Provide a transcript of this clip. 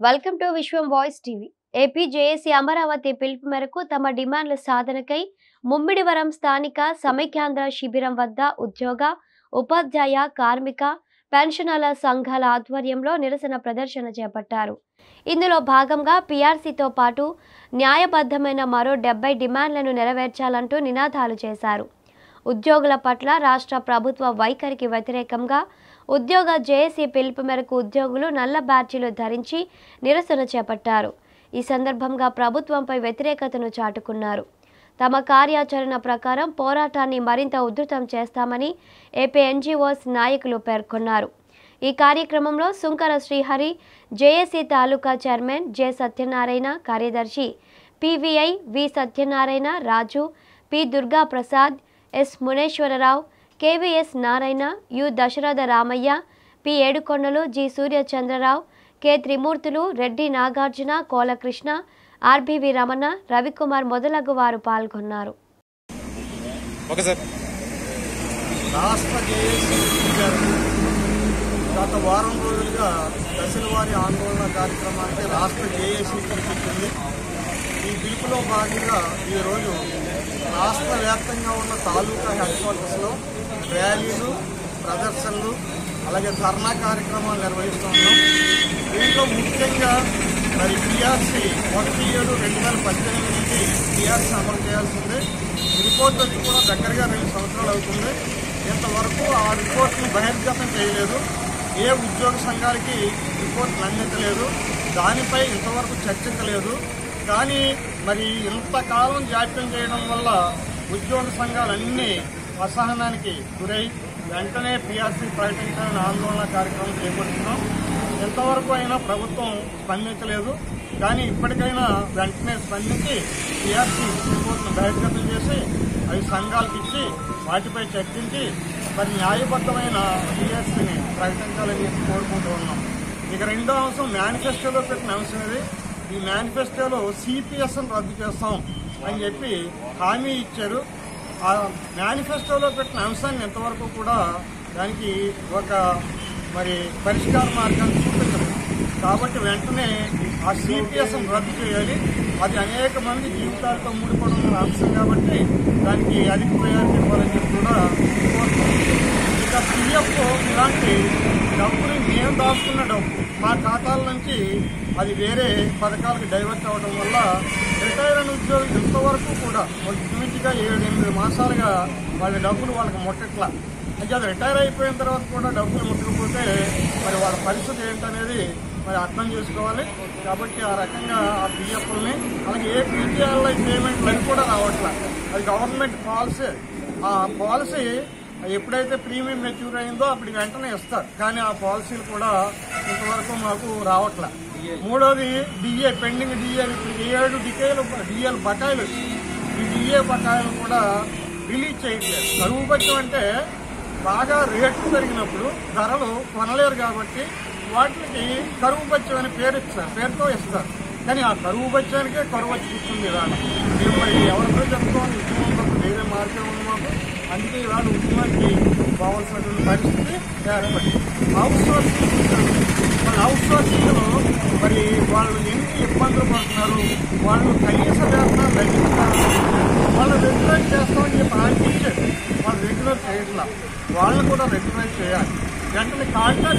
Welcome to Vishwam voice TV AP JAC Amaravati పిలుపు మేరకు తమ డిమాండ్ల సాధనకై ముమ్మిడివరం స్థానిక సమైక్యాంధ్ర శిబిరం వద్ద ఉద్యోగ ఉపాధ్యాయ కార్మిక పెన్షనర్ల సంఘాల ఆధ్వర్యంలో నిరసన ప్రదర్శన చేపట్టారు ఇందులో భాగంగా పీఆర్సీతో పాటు న్యాయబద్ధమైన మరో డెబ్బై డిమాండ్లను నెరవేర్చాలంటూ నినాదాలు చేశారు ఉద్యోగుల పట్ల రాష్ట్ర ప్రభుత్వ వైఖరికి వ్యతిరేకంగా ఉద్యోగ జేఏసీ పిలుపు మేరకు ఉద్యోగులు నల్ల బ్యాడ్జీలు ధరించి నిరసన చేపట్టారు ఈ సందర్భంగా ప్రభుత్వంపై వ్యతిరేకతను చాటుకున్నారు తమ కార్యాచరణ ప్రకారం పోరాటాన్ని మరింత ఉధృతం చేస్తామని ఏపీ ఎన్జీఓస్ నాయకులు పేర్కొన్నారు ఈ కార్యక్రమంలో Sunkara Srihari JAC taluka chairman J Satyanarayana కార్యదర్శి PVI V Satyanarayana Raju P Durga Prasad S Muneswararao KVS Narayana U Dasaratha Ramaiah P Yedukondalu G Suryachandrarao K Trimurthulu Reddy Nagarjuna Kolakrishna RBV Ramana Ravikumar మొదలగు వారు పాల్గొన్నారు ఓకే సార్ రాష్ట్ర జేఏసీ గారు గత వారం రోజులుగా దశల వారి ఆందోళన కార్యక్రమానికి రాష్ట్ర జేఏసీ పిలుపుతుంది ఈ పిలుపులో భాగంగా ఈరోజు రాష్ట్ర వ్యాప్తంగా ఉన్న తాలూకా హెడ్ క్వార్టర్స్లో ర్యాలీలు ప్రదర్శనలు అలాగే ధర్నా కార్యక్రమాలు నిర్వహిస్తున్నాం దీంట్లో ముఖ్యంగా మరి పిఆర్సీ ఒకటి ఏడు రెండు వేల పద్దెనిమిది నుంచి పిఆర్సీ అమలు చేయాల్సి ఉంది రిపోర్ట్ వచ్చి కూడా దగ్గరగా రెండు సంవత్సరాలు అవుతుంది ఇంతవరకు ఆ రిపోర్ట్ని బహిర్గతం చేయలేదు ఏ ఉద్యోగ సంఘాలకి రిపోర్ట్ అందించలేదు దానిపై ఇంతవరకు చర్చించలేదు కానీ మరి ఇంతకాలం జాప్యం చేయడం వల్ల ఉద్యోగ సంఘాలన్నీ అసహనానికి గురై వెంటనే పీఆర్సీ ప్రకటించాలని ఆందోళన కార్యక్రమం చేపడుతున్నాం ఎంతవరకు అయినా ప్రభుత్వం స్పందించలేదు కానీ ఇప్పటికైనా వెంటనే స్పందించి టీఆర్సీ రిపోర్ట్ను బహిర్గతం చేసి అవి సంఘాలకు ఇచ్చి వాటిపై చర్చించి మరి న్యాయబద్ధమైన టీఆర్సీని ప్రకటించాలని చెప్పి కోరుకుంటూ ఉన్నాం ఇక రెండో అంశం మేనిఫెస్టోలో పెట్టిన అంశం ఇది ఈ మేనిఫెస్టోలో సిపిఎస్ను రద్దు చేస్తాం అని చెప్పి హామీ ఇచ్చారు ఆ మేనిఫెస్టోలో పెట్టిన అంశాన్ని ఎంతవరకు కూడా దానికి ఒక మరి పరిష్కార మార్గాన్ని చూపించదు కాబట్టి వెంటనే ఆ సిపిఎస్ రద్దు చేయాలి అది అనేక మంది జీవితాలతో ముడిపడి ఉన్న అంశం కాబట్టి దానికి అధిక ప్రయారిటీ ఇవ్వాలని చెప్పి కూడా కోరుతున్నాం ఇక పిఎఫ్ ఇలాంటి డబ్బుని మేము దాచుకున్న డబ్బు మా ఖాతాల నుంచి అది వేరే పథకాలకు డైవర్ట్ అవ్వడం వల్ల రిటైర్ అయిన ఉద్యోగులు ఇంతవరకు కూడా ఒక ఇంచుమించుగా ఏడు ఎనిమిది మాసాలుగా వాళ్ళ డబ్బులు వాళ్ళకి ముట్టట్లా అంటే అది రిటైర్ అయిపోయిన తర్వాత కూడా డబ్బులు ముట్టకపోతే మరి వాళ్ళ పరిస్థితి ఏంటనేది మరి అర్థం చేసుకోవాలి కాబట్టి ఆ రకంగా ఆ పిఎఫ్ని అలాగే ఏ పీటీఆర్ఐ పేమెంట్లు అని కూడా రావట్లా అది గవర్నమెంట్ పాలసీ ఆ పాలసీ ఎప్పుడైతే ప్రీమియం మెచ్యూర్ అయిందో అప్పటికి వెంటనే ఇస్తారు కానీ ఆ పాలసీలు కూడా ఇంతవరకు మాకు రావట్లే మూడోది డిఏ పెండింగ్ డిఏ ఇప్పుడు ఏడు డికేలు డిఏలు బకాయిలు వచ్చాయి. ఈ డిఏ బకాయిలు కూడా రిలీజ్ చేయట్లేదు కరువు బచ్చం అంటే బాగా రేట్లు పెరిగినప్పుడు ధరలు కొనలేరు కాబట్టి వాటికి కరువు బచ్చం అని పేరు ఇస్తారు పేరుతో ఇస్తారు కానీ ఆ కరువు బచ్చానికే కరువు వచ్చి కూర్చుంది ఇవాళ మేము మరి ఎవరితో చెప్పుకోవాలి ఉద్యమం తప్ప వేరే మార్గం ఉంది మాకు అందుకే ఇవాళ ఉద్యమానికి పోవాల్సినటువంటి పరిస్థితి ఏర్పడింది హౌస్ సోర్సింగ్ మరి హౌస్ సోర్సింగ్లో మరి వాళ్ళు ఎన్ని ఇబ్బందులు పడుతున్నారు వాళ్ళు కనీస వేతనాలు లభిస్తున్నారు వాళ్ళు రెగ్యులర్ చేస్తామని చెప్పి ఆయన ఇచ్చారు వాళ్ళు రెగ్యులర్ చేయట్లా వాళ్ళని కూడా రెగ్యులర్ చేయాలి వెంటనే కాంట్రాక్ట్